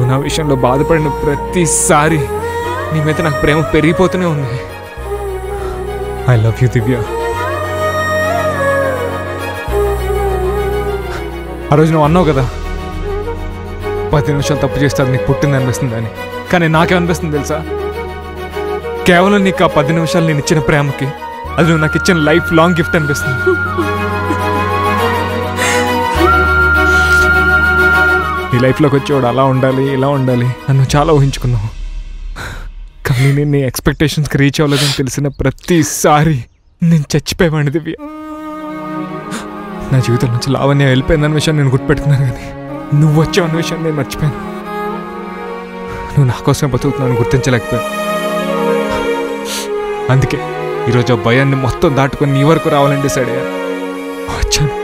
నువ్వు నా విషయంలో బాధపడిన ప్రతిసారి నీ మీద నాకు ప్రేమ పెరిగిపోతూనే ఉంది ఐ లవ్ యూ దివ్య ఆ రోజు నువ్వు అన్నావు కదా పది నిమిషాలు తప్పు చేస్తే అది నీకు పుట్టింది అనిపిస్తుంది అని కానీ నాకేమనిపిస్తుంది తెలుసా కేవలం నీకు ఆ పది నిమిషాలు నేను ఇచ్చిన ప్రేమకి అది నువ్వు నాకు ఇచ్చిన లైఫ్ లాంగ్ గిఫ్ట్ అనిపిస్తుంది నీ లైఫ్లోకి వచ్చేవాడు అలా ఉండాలి ఇలా ఉండాలి నన్ను చాలా ఊహించుకున్నావు కానీ నేను నీ ఎక్స్పెక్టేషన్స్కి రీచ్ అవ్వలేదని తెలిసిన ప్రతిసారి నేను చచ్చిపోయేవాడిని దివ్య నా జీవితం నుంచి లావణ్య వెళ్ళిపోయిందన్న విషయం నేను గుర్తుపెట్టుకున్నాను కానీ నువ్వు వచ్చావన్న విషయం నేను మర్చిపోయాను నువ్వు నా కోసం బతుకుతున్నాను గుర్తించలేకపోయాను అందుకే ఈరోజు ఆ భయాన్ని మొత్తం దాటుకొని నీ వరకు రావాలని డిసైడ్ అయ్యాను వచ్చాను